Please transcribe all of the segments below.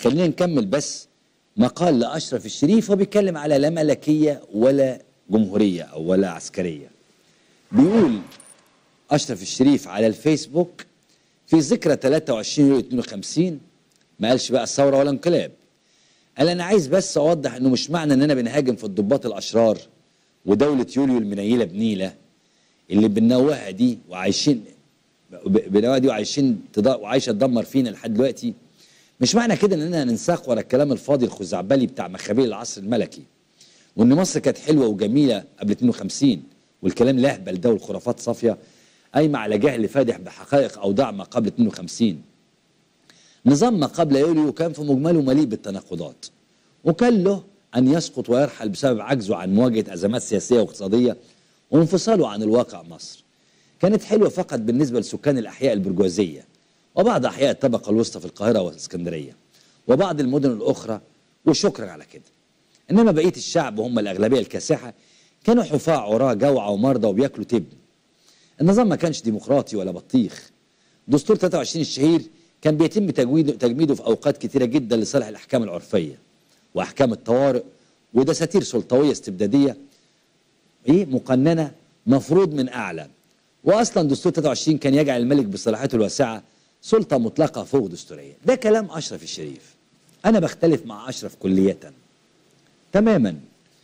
خلينا نكمل بس مقال لاشرف الشريف هو بيتكلم على لا ملكيه ولا جمهوريه او ولا عسكريه بيقول اشرف الشريف على الفيسبوك في ذكرى 23 يوليو 52 ما قالش بقى الثوره ولا انقلاب قال انا عايز بس اوضح انه مش معنى اننا بنهاجم في الضباط الاشرار ودوله يوليو المنيله بنيله اللي بنوها دي وعايشين بنوها دي وعايشين تض- وعايشه تدمر فينا لحد دلوقتي مش معنى كده اننا ننساق ورا الكلام الفاضي الخزعبلي بتاع مخابيل العصر الملكي وان مصر كانت حلوه وجميله قبل 52 والكلام الاهبل ده والخرافات صافيه قايمه على جهل فادح بحقائق اوضاع ما قبل 52 نظام ما قبل يوليو كان في مجمله مليء بالتناقضات وكان له أن يسقط ويرحل بسبب عجزه عن مواجهة أزمات سياسية واقتصادية وانفصاله عن الواقع مصر كانت حلوة فقط بالنسبة لسكان الأحياء البرجوازية وبعض أحياء الطبقة الوسطى في القاهرة والإسكندرية وبعض المدن الأخرى وشكرا على كده إنما بقية الشعب وهم الأغلبية الكاسحة كانوا حفاة عراة جوعى ومرضى وبياكلوا تبن النظام ما كانش ديمقراطي ولا بطيخ دستور 23 الشهير كان بيتم تجويد تجميده في اوقات كتيره جدا لصالح الاحكام العرفيه واحكام الطوارئ ودساتير سلطويه استبداديه ايه مقننه مفروض من اعلى واصلا دستور 23 كان يجعل الملك بصلاحيته الواسعه سلطه مطلقه فوق دستوريه ده كلام اشرف الشريف انا بختلف مع اشرف كليه تماما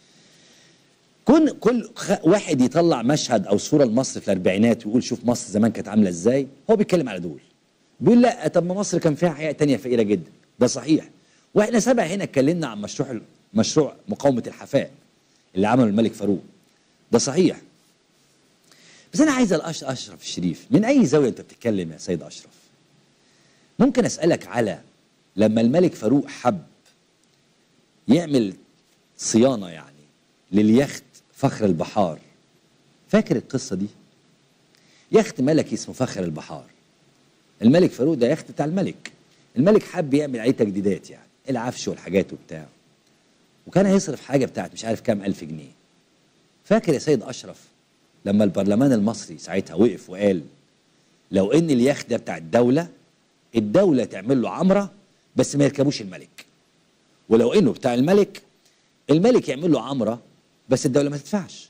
كون كل خ- واحد يطلع مشهد او صوره لمصر في الاربعينات ويقول شوف مصر زمان كانت عامله ازاي هو بيتكلم على دول بيقول لا طب ما مصر كان فيها حياه تانية فقيره جدا ده صحيح واحنا سبق هنا اتكلمنا عن مشروع مشروع مقاومه الحفاء اللي عمله الملك فاروق ده صحيح بس انا عايز الأش- اشرف الشريف من اي زاويه انت بتتكلم يا سيد اشرف ممكن اسالك على لما الملك فاروق حب يعمل صيانه يعني لليخت فخر البحار فاكر القصه دي يخت ملكي اسمه فخر البحار الملك فاروق ده يخت بتاع الملك الملك حب يعمل عليه تجديدات يعني العفش والحاجات وبتاع وكان هيصرف حاجه بتاعت مش عارف كام الف جنيه فاكر يا سيد اشرف لما البرلمان المصري ساعتها وقف وقال لو ان اليخت ده بتاع الدوله الدوله تعمل له عمره بس ما يركبوش الملك ولو انه بتاع الملك الملك يعمل له عمره بس الدوله ما تدفعش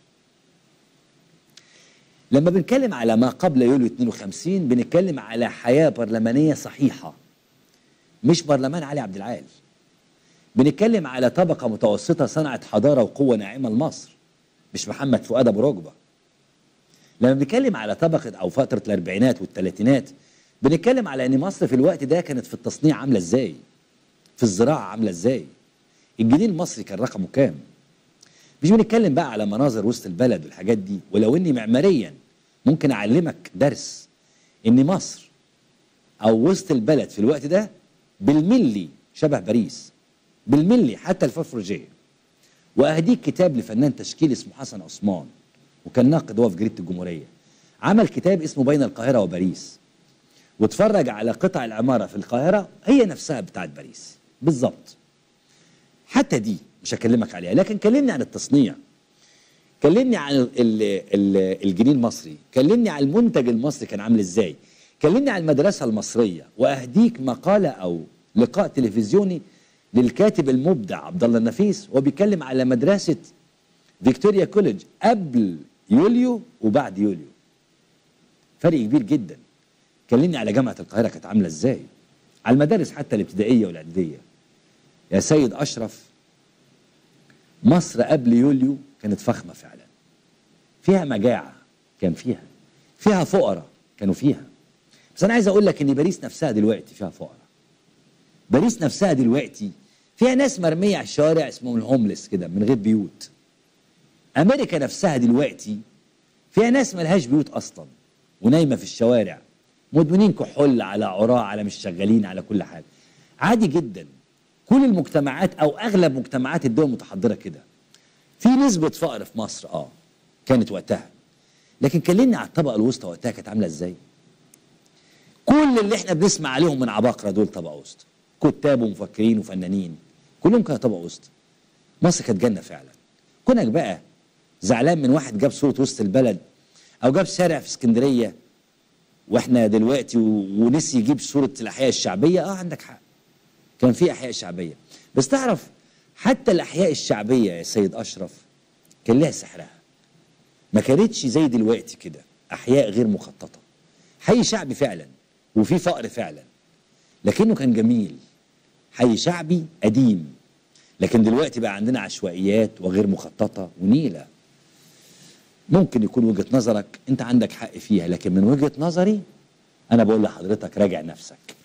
لما بنتكلم على ما قبل يوليو 52 بنتكلم على حياه برلمانيه صحيحه مش برلمان علي عبد العال بنتكلم على طبقه متوسطه صنعت حضاره وقوه ناعمه لمصر مش محمد فؤاد ابو ركبه لما بنتكلم على طبقه او فتره الاربعينات والثلاثينات بنتكلم على ان مصر في الوقت ده كانت في التصنيع عامله ازاي في الزراعه عامله ازاي الجنيه المصري كان رقمه كام مش بنتكلم بقى على مناظر وسط البلد والحاجات دي ولو اني معماريا ممكن اعلمك درس ان مصر او وسط البلد في الوقت ده بالملي شبه باريس بالملي حتى الفرفرجيه واهديك كتاب لفنان تشكيل اسمه حسن عثمان وكان ناقد هو في جريده الجمهوريه عمل كتاب اسمه بين القاهره وباريس واتفرج على قطع العماره في القاهره هي نفسها بتاعت باريس بالظبط حتى دي مش هكلمك عليها لكن كلمني عن التصنيع كلمني عن ال ال ال الجنيه المصري كلمني عن المنتج المصري كان عامل ازاي كلمني عن المدرسة المصرية وأهديك مقالة أو لقاء تلفزيوني للكاتب المبدع عبد الله النفيس وبيتكلم على مدرسة فيكتوريا كوليدج قبل يوليو وبعد يوليو فرق كبير جدا كلمني على جامعة القاهرة كانت عاملة ازاي على المدارس حتى الابتدائية والإعدادية يا سيد أشرف مصر قبل يوليو كانت فخمة فعلا فيها مجاعة كان فيها فيها فقراء كانوا فيها بس أنا عايز أقول لك إن باريس نفسها دلوقتي فيها فقراء باريس نفسها دلوقتي فيها ناس مرمية على الشوارع اسمهم الهوملس كده من غير بيوت أمريكا نفسها دلوقتي فيها ناس ملهاش بيوت أصلا ونايمة في الشوارع مدمنين كحول على عراة على مش شغالين على كل حاجة عادي جدا كل المجتمعات او اغلب مجتمعات الدول المتحضره كده في نسبه فقر في مصر اه كانت وقتها لكن كلمني على الطبقه الوسطى وقتها كانت عامله ازاي كل اللي احنا بنسمع عليهم من عباقره دول طبقه وسطى كتاب ومفكرين وفنانين كلهم كانوا طبقه وسطى مصر كانت جنه فعلا كونك بقى زعلان من واحد جاب صوره وسط البلد او جاب شارع في اسكندريه واحنا دلوقتي و... ونسي يجيب صوره الاحياء الشعبيه اه عندك حق كان في احياء شعبيه بس تعرف حتى الاحياء الشعبيه يا سيد اشرف كان لها سحرها ما كانتش زي دلوقتي كده احياء غير مخططه حي شعبي فعلا وفي فقر فعلا لكنه كان جميل حي شعبي قديم لكن دلوقتي بقى عندنا عشوائيات وغير مخططه ونيله ممكن يكون وجهه نظرك انت عندك حق فيها لكن من وجهه نظري انا بقول لحضرتك راجع نفسك